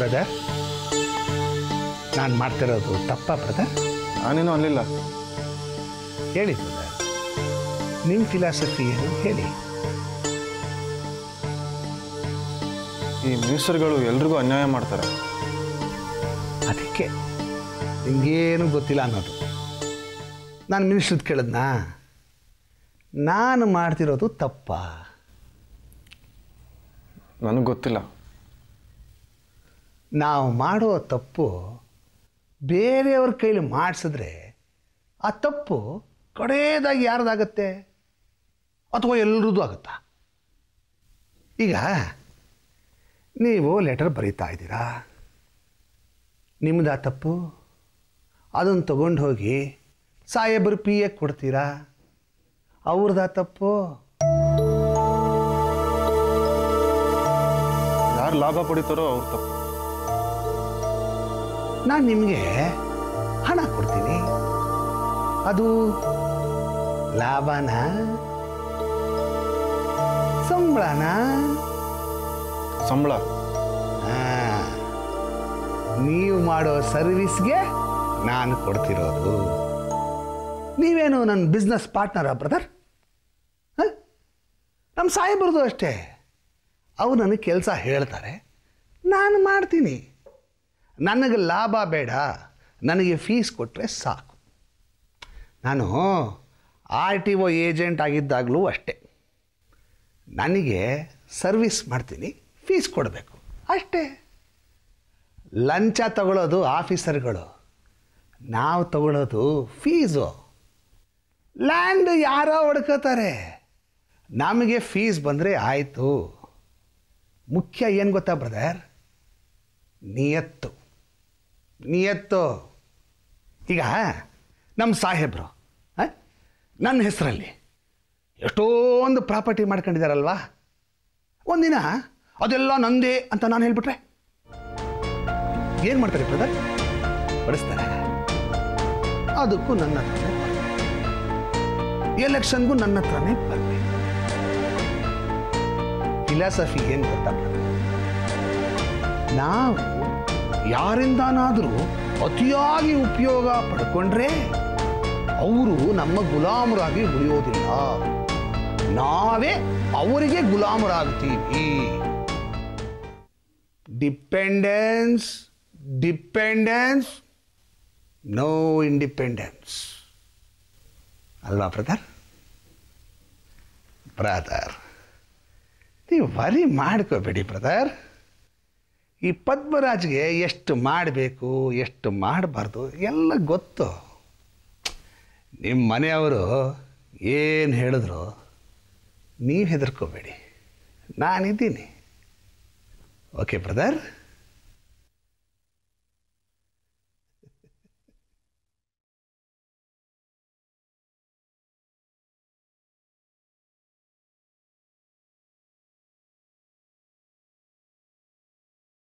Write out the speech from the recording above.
Brother ನಾನು ಮಾಡ್ತಿರೋದು ತಪ್ಪ ಬ್ರದರ್ ನಾನೇನು ಅಲ್ಲಿಲ್ಲ ಹೇಳಿ ಬ್ರದರ್ ನಿಮ್ಮ ಫಿಲಾಸಫಿ ಏನು ಹೇಳಿ ಈ ಮಿನಿಸ್ಟರ್ಗಳು ಎಲ್ರಿಗೂ ಅನ್ಯಾಯ ಮಾಡ್ತಾರೆ ಅದಕ್ಕೆ ನಿಮಗೇನು ಗೊತ್ತಿಲ್ಲ ಅನ್ನೋದು ನಾನು ಮಿನಿಸ್ಟ್ರದ್ದು ಕೇಳಿದ್ನಾ ನಾನು ಮಾಡ್ತಿರೋದು ತಪ್ಪ ನನಗೆ ಗೊತ್ತಿಲ್ಲ ನಾವು ಮಾಡೋ ತಪ್ಪು ಬೇರೆಯವ್ರ ಕೈಲಿ ಮಾಡಿಸಿದ್ರೆ ಆ ತಪ್ಪು ಕಡೆಯದಾಗಿ ಯಾರ್ದಾಗತ್ತೆ ಅಥವಾ ಎಲ್ರದ್ದು ಆಗುತ್ತಾ ಈಗ ನೀವು ಲೆಟರ್ ಬರೀತಾ ಇದ್ದೀರಾ ನಿಮ್ಮದು ಆ ತಪ್ಪು ಅದನ್ನು ತಗೊಂಡು ಹೋಗಿ ಸಾಹೇಬರು ಪಿ ಎ ಕೊಡ್ತೀರಾ ಅವ್ರದ್ದು ಆ ತಪ್ಪು ಯಾರು ಲಾಭ ಪಡಿತಾರೋ ಅವ್ರು ತಪ್ಪು ನಾನು ನಿಮಗೆ ಹಣ ಕೊಡ್ತೀನಿ ಅದು ಲಾಭನ ಸಂಬಳನ ಸಂಬಳ ನೀವು ಮಾಡೋ ಸರ್ವಿಸ್ಗೆ ನಾನು ಕೊಡ್ತಿರೋದು ನೀವೇನು ನನ್ನ ಬಿಸ್ನೆಸ್ ಪಾರ್ಟ್ನರಾ ಬ್ರದರ್ ನಮ್ಮ ಸಾಹೇಬ್ರದ್ದು ಅಷ್ಟೇ ಅವ್ರು ನನಗೆ ಕೆಲಸ ಹೇಳ್ತಾರೆ ನಾನು ಮಾಡ್ತೀನಿ ನನಗೆ ಲಾಭ ಬೇಡ ನನಗೆ ಫೀಸ್ ಕೊಟ್ಟರೆ ಸಾಕು ನಾನು ಆರ್ ಟಿ ಒ ಏಜೆಂಟ್ ಆಗಿದ್ದಾಗಲೂ ಅಷ್ಟೇ ನನಗೆ ಸರ್ವಿಸ್ ಮಾಡ್ತೀನಿ ಫೀಸ್ ಕೊಡಬೇಕು ಅಷ್ಟೇ ಲಂಚ ತಗೊಳ್ಳೋದು ಆಫೀಸರ್ಗಳು ನಾವು ತಗೊಳ್ಳೋದು ಫೀಸು ಲ್ಯಾಂಡ್ ಯಾರೋ ಹೊಡ್ಕೋತಾರೆ ನಮಗೆ ಫೀಸ್ ಬಂದರೆ ಆಯಿತು ಮುಖ್ಯ ಏನು ಗೊತ್ತಾ ಬ್ರದರ್ ನಿಯತ್ತು ನಿಯತ್ತು ಈಗ ನಮ್ಮ ಸಾಹೇಬರು ಆ, ನನ್ನ ಹೆಸರಲ್ಲಿ ಎಷ್ಟೊಂದು ಪ್ರಾಪರ್ಟಿ ಮಾಡ್ಕೊಂಡಿದ್ದಾರಲ್ವಾ ಒಂದಿನ ಅದೆಲ್ಲ ನಂದೇ ಅಂತ ನಾನು ಹೇಳ್ಬಿಟ್ರೆ ಏನು ಮಾಡ್ತಾರೆ ಬ್ರದರ್ ಬಡಿಸ್ತಾರೆ ಅದಕ್ಕೂ ನನ್ನ ಹತ್ರನೇ ಬರ್ಬೇಕು ಎಲೆಕ್ಷನ್ಗೂ ನನ್ನ ಹತ್ರನೇ ಬರಬೇಕು ಫಿಲಾಸಫಿ ಏನು ಗೊತ್ತಾ brother? ನಾವು ಯಾರಿಂದನಾದರೂ ಅತಿಯಾಗಿ ಉಪಯೋಗ ಪಡ್ಕೊಂಡ್ರೆ ಅವರು ನಮ್ಮ ಗುಲಾಮರಾಗಿ ಉಳಿಯೋದಿಲ್ಲ ನಾವೇ ಅವರಿಗೆ ಗುಲಾಮರಾಗ್ತೀವಿ ಡಿಪೆಂಡೆನ್ಸ್ ಡಿಪೆಂಡೆನ್ಸ್ ನೋ ಇಂಡಿಪೆಂಡೆನ್ಸ್ ಅಲ್ವಾ ಬ್ರದರ್ ಬ್ರದರ್ ನೀವು ವರಿ ಮಾಡ್ಕೋಬೇಡಿ ಬ್ರದರ್ ಈ ಪದ್ಮರಾಜ್ಗೆ ಎಷ್ಟು ಮಾಡಬೇಕು ಎಷ್ಟು ಮಾಡಬಾರ್ದು ಎಲ್ಲ ಗೊತ್ತು ನಿಮ್ಮ ಮನೆಯವರು ಏನು ಹೇಳಿದ್ರು ನೀವು ಹೆದರ್ಕೋಬೇಡಿ ನಾನಿದ್ದೀನಿ ಓಕೆ ಬ್ರದರ್